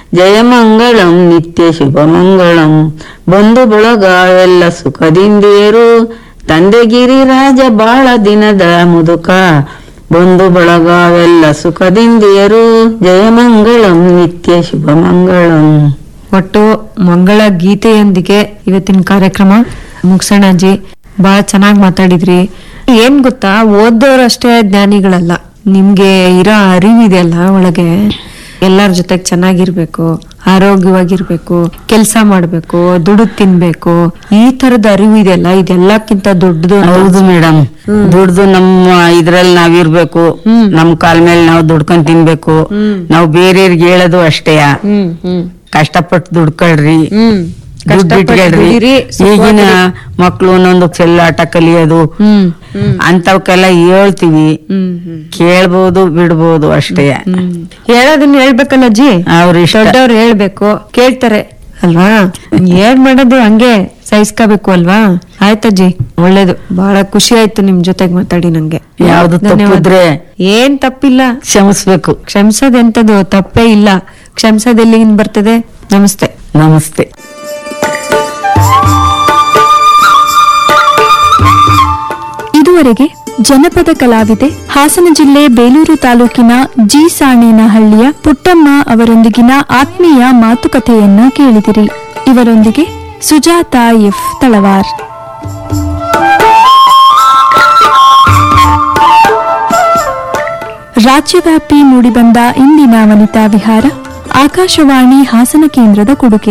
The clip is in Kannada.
ಜಯಮಂಗಳಂ ನಿತ್ಯ ಶುಭಮಂಗಳಂ ಬಂಧು ಬಳಗ ಎಲ್ಲ ಸುಖದಿಂದಿರು ತಂದೆಗಿರಿ ರಾಜ ಬಾಳ ದಿನದ ಮುದುಕ ಬಂಧು ಬಳಗವೆಲ್ಲ ಸುಖದಿಂದಿರು ಜಯಮಂಗಳಂ ನಿತ್ಯ ಶುಭಮಂಗಳಂ ಒಟ್ಟು ಮಂಗಳ ಗೀತೆಯೊಂದಿಗೆ ಇವತ್ತಿನ ಕಾರ್ಯಕ್ರಮ ಮುಗ್ಸೋಣ ಅಜ್ಜಿ ಬಹಳ ಚೆನ್ನಾಗಿ ಮಾತಾಡಿದ್ರಿ ಏನ್ ಗೊತ್ತಾ ಓದೋರಷ್ಟೇ ಜ್ಞಾನಿಗಳಲ್ಲ ನಿಮ್ಗೆ ಇರೋ ಅರಿವಿದೆಯಲ್ಲ ಒಳಗೆ ಎಲ್ಲರ ಜೊತೆಗೆ ಚೆನ್ನಾಗಿರ್ಬೇಕು ಆರೋಗ್ಯವಾಗಿರ್ಬೇಕು ಕೆಲಸ ಮಾಡ್ಬೇಕು ದುಡ್ಡು ತಿನ್ಬೇಕು ಈ ತರದ ಅರಿವು ಇದೆಯಲ್ಲ ಇದೆಲ್ಲಕ್ಕಿಂತ ದೊಡ್ಡದು ಅಂತ ಹೌದು ಮೇಡಮ್ ದುಡ್ದು ನಮ್ಮ ಇದ್ರಲ್ಲಿ ನಾವಿರ್ಬೇಕು ನಮ್ ಕಾಲ್ ಮೇಲೆ ನಾವು ದುಡ್ಕೊಂಡ್ ತಿನ್ಬೇಕು ನಾವು ಬೇರೆಯವ್ರಿಗೆ ಹೇಳೋದು ಅಷ್ಟೇಯ ಹ್ಮ್ ಹ್ಮ್ ಕಷ್ಟಪಟ್ಟು ದುಡ್ಕೊಳ್ರಿ ಹ್ಮ್ ದುಡ್ಡು ಕಷ್ಟಪಟ್ಟು ಇಟ್ಕೊಳ್ರಿ ದುಡೀರಿ, ಈಗಿನ ಮಕ್ಳು ಒಂದೊಂದು ಚೆಲ್ಲಾಟ ಕಲಿಯೋದು ಹ್ಮ್ ಹ್ಮ್ ಅಂತವಕ್ಕೆಲ್ಲ ಹೇಳ್ತೀವಿ ಹ್ಮ್ ಹ್ಮ್ ಕೇಳ್ಬೋದು ಬಿಡ್ಬೋದು ಅಷ್ಟೇ ಹ್ಮ್ ಹೇಳೋದನ್ನ ಹೇಳ್ಬೇಕಲ್ಲ ಅಜ್ಜಿ ಅವ್ರ ಇಷ್ಟ ದೊಡ್ಡವ್ರು ಹೇಳ್ಬೇಕು ಕೇಳ್ತಾರೆ ಅಲ್ವಾ ಏನ್ ಮಾಡೋದು ಹಂಗೆ ಸಹಿಸ್ಕೋಬೇಕು ಅಲ್ವಾ ಆಯ್ತಜ್ಜಿ ಒಳ್ಳೇದು ಬಹಳ ಖುಷಿ ಆಯ್ತು ನಿಮ್ ಜೊತೆಗ್ ಮಾತಾಡಿ ನಂಗೆ ಯಾವ್ದು ಧನ್ಯವಾದ. ತಪ್ಪಿದ್ರೆ ಏನ್ ತಪ್ಪಿಲ್ಲ ಕ್ಷಮಿಸ್ಬೇಕು ಕ್ಷಮಿಸೋದೆಂತದು ತಪ್ಪೇ ಇಲ್ಲ ಕ್ಷಮಿಸೋದ್ ಎಲ್ಲಿಂದ ಬರ್ತದೆ ನಮಸ್ತೆ ನಮಸ್ತೆ ಇದುವರೆಗೆ ಜನಪದ ಕಲಾವಿದೆ ಹಾಸನ ಜಿಲ್ಲೆ ಬೇಲೂರು ತಾಲೂಕಿನ ಜಿ ಸಾಣೇನಹಳ್ಳಿಯ ಪುಟ್ಟಮ್ಮ ಅವರೊಂದಿಗಿನ ಆತ್ಮೀಯ ಮಾತುಕತೆಯನ್ನ ಕೇಳಿದಿರಿ ಇವರೊಂದಿಗೆ ಸುಜಾತ ಎಫ್ ತಳವಾರ್ ರಾಜ್ಯವ್ಯಾಪಿ ಮೂಡಿಬಂದ ಇಂದಿನ ವನಿತಾ ವಿಹಾರ ಆಕಾಶವಾಣಿ ಹಾಸನ ಕೇಂದ್ರದ ಕೊಡುಗೆ